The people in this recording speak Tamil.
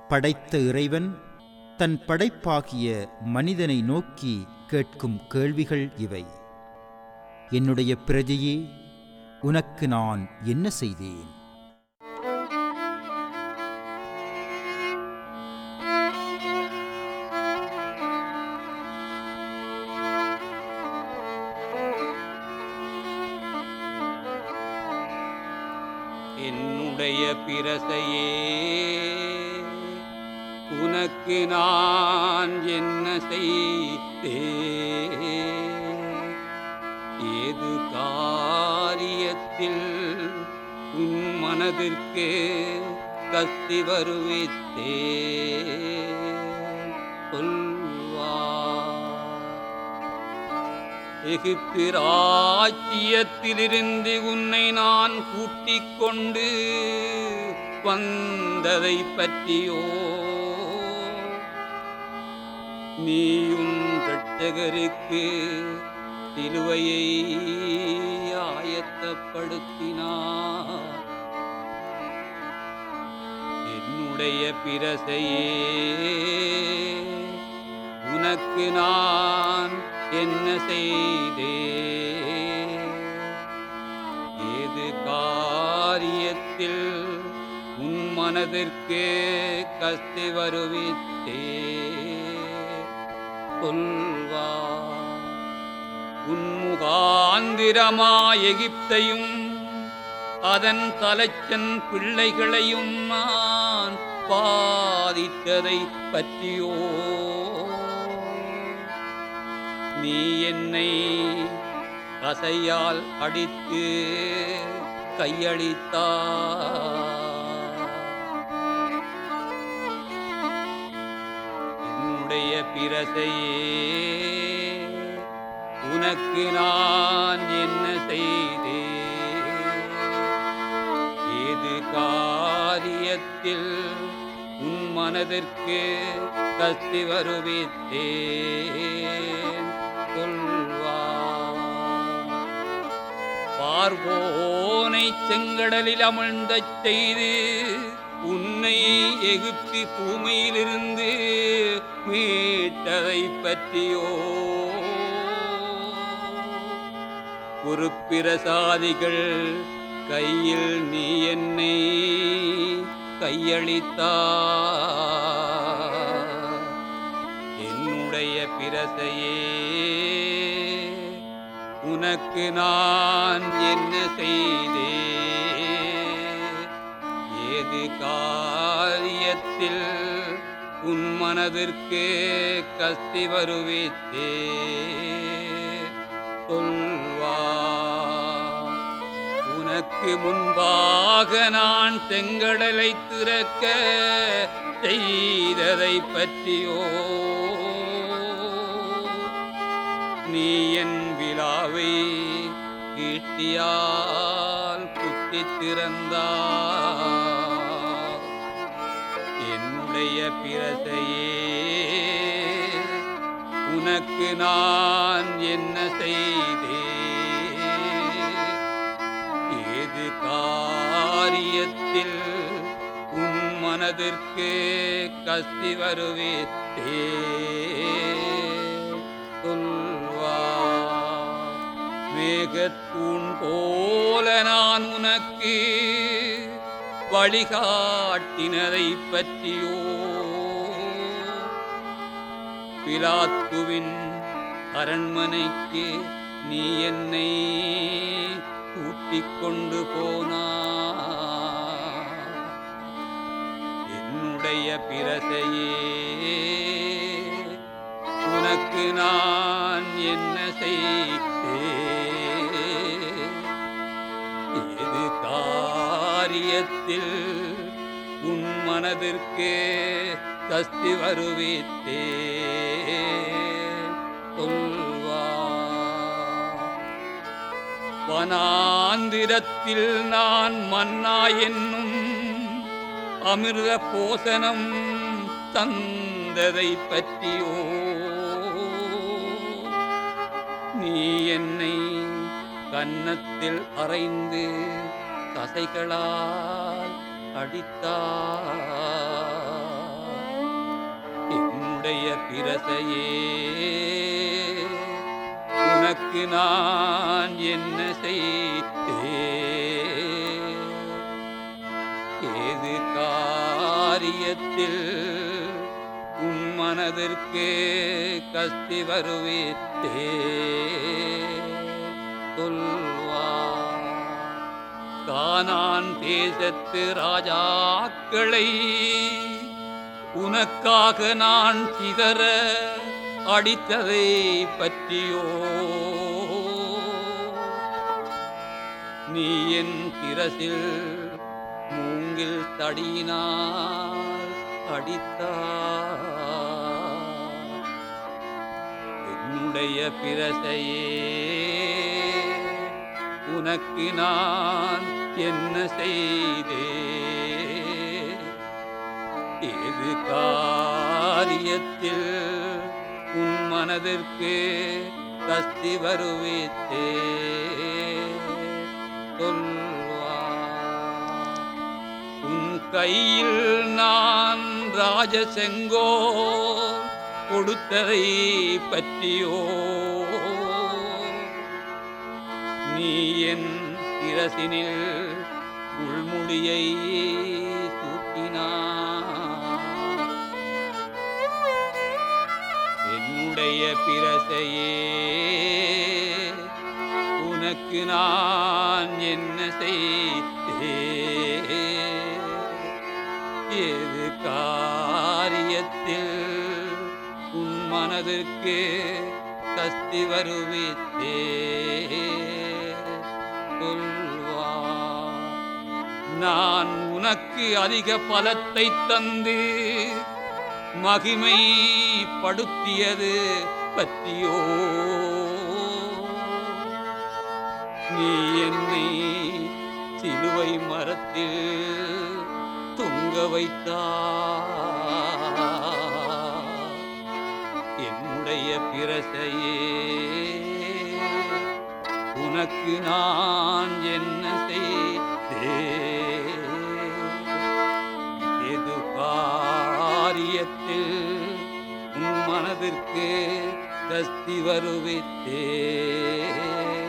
படைத்த இறைவன் தன் படைப்பாகிய மனிதனை நோக்கி கேட்கும் கேள்விகள் இவை என்னுடைய பிரஜையே உனக்கு நான் என்ன செய்தேன் என்னுடைய பிரசையே உனக்கு நான் என்ன செய்தே ஏது காரியத்தில் உன் மனதிற்கு கத்தி வருவித்தே சொல்வா எகிப்து ராஜ்யத்திலிருந்து உன்னை நான் கூட்டிக் கொண்டு வந்ததை பற்றியோ நீயும் இரட்சகருக்கு சிலுவையை ஆயத்தப்படுத்தினார் என்னுடைய பிரசையே உனக்கு நான் என்ன செய்தே ஏது காரியத்தில் உன் மனதிற்கு கஸ்தி வருவித்தே சொல்வா உன் முகாந்திரமா எகிப்தையும் அதன் தலைச்சன் பிள்ளைகளையும் நான் பாதித்ததை பற்றியோ நீ என்னை கசையால் அடித்து கையளித்தா என்னுடைய பிரசையே உனக்கு நான் என்ன செய்தே ஏது காரியத்தில் உன் மனதிற்கு கஸ்தி வருவித்தேன் சொல்வா பார்வோனை செங்கடலில் அமிழ்ந்தச் செய்து உன்னை எகிப்தி பூமியிலிருந்து மீட்டதை பற்றியோ குருப்பிரசாதிகள் கையில் நீ என்னை கையளித்தா என்னுடைய பிரசையே உனக்கு நான் என்ன செய்தே ஏது காரியத்தில் உன் மனதிற்கு கஸ்தி வருவித்தே சொல்வா உனக்கு முன்பாக நான் செங்கடலை திறக்க செய்ததை பற்றியோ நீ என் விழாவை கீர்த்தியால் குத்தி திறந்தா என்னுடைய பிரசையே உனக்கு நான் என்ன செய்தே ஏது காரியத்தில் உன் மனதிற்கு கஸ்தி வருவித்தே சொல்வா மேகத்தூண் போல நான் உனக்கு வழிகாட்டினதை பற்றியோ பிலாத்துவின் அரண்மனைக்கு நீ என்னை கூட்டிக் கொண்டு போனா என்னுடைய பிரசையே உனக்கு நான் என்ன செய்தே ஏது காரியத்தில் உன் மனதிற்கு கஸ்தி வருவித்தே சொல்வா வனாந்திரத்தில் நான் மன்னா என்னும் அமிர்த போசனம் தந்ததை பற்றியோ நீ என்னை கன்னத்தில் அறைந்து தசைகளால் அடித்தார் பிரசையே உனக்கு நான் என்ன செய்தேன் ஏது காரியத்தில் உன் மனதிற்கு கஸ்தி வருவித்தே சொல்வார் கானான் தேசத்து ராஜாக்களை உனக்காக நான் சிதற அடித்ததை பற்றியோ நீ என் சிரசில் மூங்கில் தடியினால் அடித்தார் என்னுடைய பிரசையே உனக்கு நான் என்ன செய்தே ஏது காரியத்தில் உன் மனதிற்கு கஸ்தி வருவித்தே சொல்வார் உன் கையில் நான் ராஜசெங்கோ கொடுத்ததை பற்றியோ நீ என் சிரசினில் உள்முடியை சூட்டினார் என்னுடைய பிரசையே உனக்கு நான் என்ன செய்தே ஏது காரியத்தில் உன் மனதிற்கு கஸ்தி வருவித்தே சொல்வார் நான் உனக்கு அதிக பலத்தை தந்து மகிமை படுத்தியது பற்றியோ நீ என்னை சிலுவை மரத்தில் தொங்க வைத்தார் என்னுடைய பிரசையே உனக்கு நான் என்ன செய்தேன் எது காரியத்தில் உன் மனதிற்கு கஸ்தி வருவித்தே